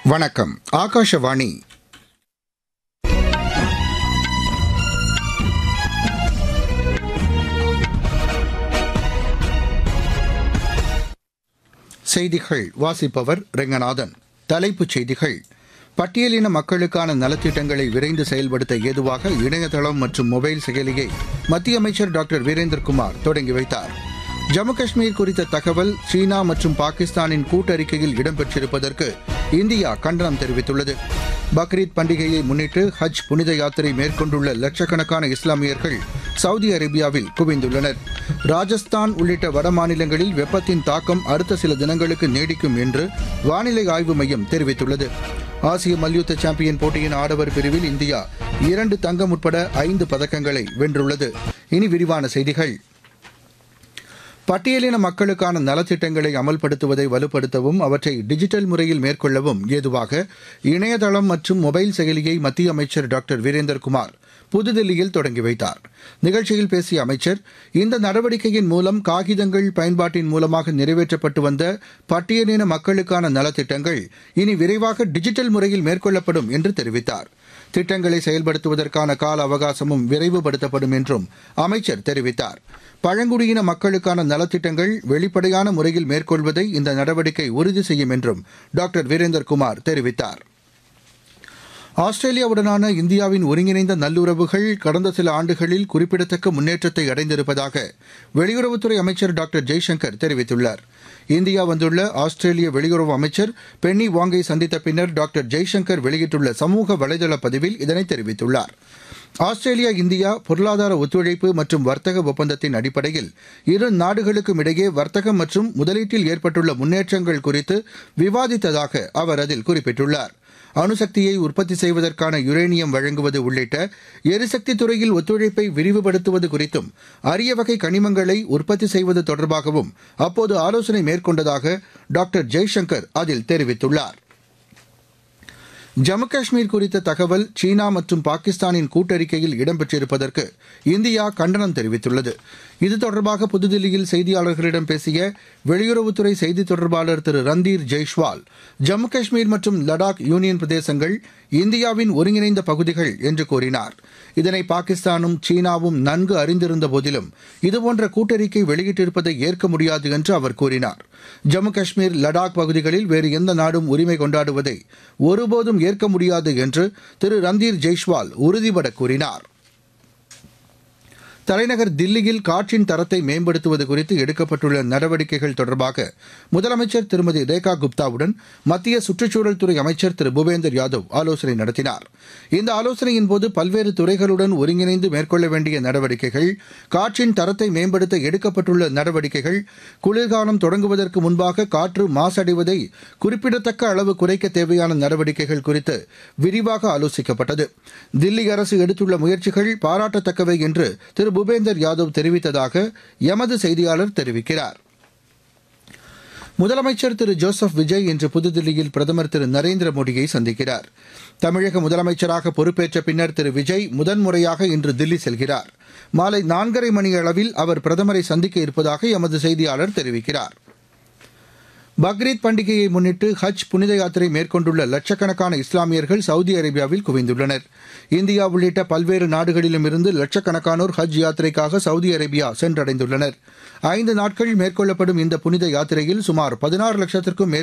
வணக்கம் ஆகாஷவாணி செய்திகள் வாசிப்பவர் ரெங்கநாதன் தலைப்புச் செய்திகள் பட்டியலின மக்களுக்கான நலத்திட்டங்களை விரைந்து செயல்படுத்த ஏதுவாக இணையதளம் மற்றும் மொபைல் செயலியை மத்திய அமைச்சர் டாக்டர் வீரேந்திரகுமார் தொடங்கி வைத்தார் ஜம்மு காஷ்மீர் குறித்த தகவல் சீனா மற்றும் பாகிஸ்தானின் கூட்டறிக்கையில் இடம்பெற்றிருப்பதற்கு இந்தியா கண்டனம் தெரிவித்துள்ளது பக்ரீத் பண்டிகையை முன்னிட்டு ஹஜ் புனித யாத்திரை மேற்கொண்டுள்ள லட்சக்கணக்கான இஸ்லாமியர்கள் சவுதி அரேபியாவில் குவிந்துள்ளனர் ராஜஸ்தான் உள்ளிட்ட வட மாநிலங்களில் வெப்பத்தின் தாக்கம் அடுத்த சில தினங்களுக்கு நீடிக்கும் என்று வானிலை ஆய்வு மையம் தெரிவித்துள்ளது ஆசிய மல்யுத்த சாம்பியன் போட்டியின் ஆடவர் பிரிவில் இந்தியா இரண்டு தங்கம் உட்பட ஐந்து பதக்கங்களை வென்றுள்ளது இனி விரிவான செய்திகள் பட்டியலின மக்களுக்கான நலத்திட்டங்களை அமல்படுத்துவதை வலுப்படுத்தவும் அவற்றை டிஜிட்டல் முறையில் மேற்கொள்ளவும் ஏதுவாக இணையதளம் மற்றும் மொபைல் செயலியை மத்திய அமைச்சர் டாக்டர் வீரேந்தர்குமார் புதுதில்லியில் தொடங்கி வைத்தார் நிகழ்ச்சியில் பேசிய அமைச்சர் இந்த நடவடிக்கையின் மூலம் காகிதங்கள் பயன்பாட்டின் மூலமாக நிறைவேற்றப்பட்டு வந்த பட்டியலின மக்களுக்கான நலத்திட்டங்கள் இனி விரைவாக டிஜிட்டல் முறையில் மேற்கொள்ளப்படும் என்று தெரிவித்தார் திட்டங்களை செயல்படுத்துவதற்கான கால அவகாசமும் விரைவுபடுத்தப்படும் என்றும் அமைச்சர் தெரிவித்தார் பழங்குடியின மக்களுக்கான நலத்திட்டங்கள் வெளிப்படையான முறையில் மேற்கொள்வதை இந்த நடவடிக்கை உறுதி செய்யும் என்றும் டாக்டர் வீரேந்தர்குமார் தெரிவித்தார் ஆஸ்திரேலியாவுடனான இந்தியாவின் ஒருங்கிணைந்த நல்லுறவுகள் கடந்த சில ஆண்டுகளில் குறிப்பிடத்தக்க முன்னேற்றத்தை அடைந்திருப்பதாக வெளியுறவுத்துறை அமைச்சர் டாக்டர் ஜெய்சங்கர் தெரிவித்துள்ளார் இந்தியா வந்துள்ள ஆஸ்திரேலிய வெளியுறவு அமைச்சர் பென்னி வாங்கை சந்தித்த பின்னர் டாக்டர் ஜெய்சங்கர் வெளியிட்டுள்ள சமூக வலைதள பதிவில் இதனை தெரிவித்துள்ளார் ஆஸ்திரேலியா இந்தியா பொருளாதார ஒத்துழைப்பு மற்றும் வர்த்தக ஒப்பந்தத்தின் அடிப்படையில் இரு நாடுகளுக்கும் இடையே வர்த்தகம் மற்றும் முதலீட்டில் ஏற்பட்டுள்ள முன்னேற்றங்கள் குறித்து விவாதித்ததாக அவர் அதில் குறிப்பிட்டுள்ளார் அணுசக்தியை உற்பத்தி செய்வதற்கான யுரேனியம் வழங்குவது உள்ளிட்ட எரிசக்தி துறையில் ஒத்துழைப்பை விரிவுபடுத்துவது குறித்தும் அரிய வகை கனிமங்களை உற்பத்தி செய்வது தொடர்பாகவும் அப்போது ஆலோசனை மேற்கொண்டதாக டாக்டர் ஜெய்சங்கர் அதில் தெரிவித்துள்ளார் ஜம்மு காஷ்மீர் குறித்த தகவல் சீனா மற்றும் பாகிஸ்தானின் கூட்டறிக்கையில் இடம்பெற்றிருப்பதற்கு இந்தியா கண்டனம் தெரிவித்துள்ளது இது தொடர்பாக புதுதில்லியில் செய்தியாளர்களிடம் பேசிய வெளியுறவுத்துறை செய்தித் தொடர்பாளர் திரு ரந்தீர் ஜெய்ஷ்வால் ஜம்மு காஷ்மீர் மற்றும் லடாக் யூனியன் பிரதேசங்கள் இந்தியாவின் ஒருங்கிணைந்த பகுதிகள் என்று கூறினார் இதனை பாகிஸ்தானும் சீனாவும் நன்கு அறிந்திருந்த போதிலும் இதுபோன்ற கூட்டறிக்கை வெளியிட்டிருப்பதை ஏற்க முடியாது என்று அவர் கூறினார் ஜம்மு காஷ்மீர் லடாக் பகுதிகளில் வேறு எந்த நாடும் உரிமை கொண்டாடுவதை ஒருபோதும் ஏற்க முடியாது என்று திரு ரந்தீர் ஜெய்ஷ்வால் உறுதிபட கூறினார் தலைநகர் தில்லியில் காற்றின் தரத்தை மேம்படுத்துவது குறித்து எடுக்கப்பட்டுள்ள நடவடிக்கைகள் தொடர்பாக முதலமைச்சர் திருமதி ரேகா குப்தாவுடன் மத்திய சுற்றுச்சூழல் துறை அமைச்சர் திரு பூபேந்தர் யாதவ் ஆலோசனை நடத்தினார் இந்த ஆலோசனையின் போது பல்வேறு துறைகளுடன் ஒருங்கிணைந்து மேற்கொள்ள வேண்டிய நடவடிக்கைகள் காற்றின் தரத்தை மேம்படுத்த எடுக்கப்பட்டுள்ள நடவடிக்கைகள் குளிர்காலம் தொடங்குவதற்கு முன்பாக காற்று மாசடைவதை குறிப்பிடத்தக்க அளவு குறைக்க தேவையான நடவடிக்கைகள் குறித்து விரிவாக ஆலோசிக்கப்பட்டது தில்லி அரசு எடுத்துள்ள முயற்சிகள் பாராட்டத்தக்கவை என்று திரு பூபேந்தர் யாதவ் தெரிவித்ததாக எமது செய்தியாளர் தெரிவிக்கிறார் முதலமைச்சர் திரு ஜோசப் விஜய் இன்று புதுதில்லியில் பிரதமர் திரு நரேந்திர மோடியை சந்திக்கிறார் தமிழக முதலமைச்சராக பொறுப்பேற்ற பின்னர் திரு விஜய் முதன்முறையாக இன்று தில்லி செல்கிறார் மாலை நான்கரை மணி அளவில் அவர் பிரதமரை சந்திக்க இருப்பதாக எமது செய்தியாளர் தெரிவிக்கிறார் பக்ரீத் பண்டிகையை முன்னிட்டு ஹஜ் புனித யாத்திரை மேற்கொண்டுள்ள லட்சக்கணக்கான இஸ்லாமியர்கள் சவுதி அரேபியாவில் குவிந்துள்ளனர் இந்தியா உள்ளிட்ட பல்வேறு நாடுகளிலும் இருந்து லட்சக்கணக்கானோர் ஹஜ் யாத்திரைக்காக சவுதி அரேபியா சென்றடைந்துள்ளனர் ஐந்து நாட்கள் மேற்கொள்ளப்படும் இந்த புனித யாத்திரையில் சுமார் பதினாறு லட்சத்திற்கும்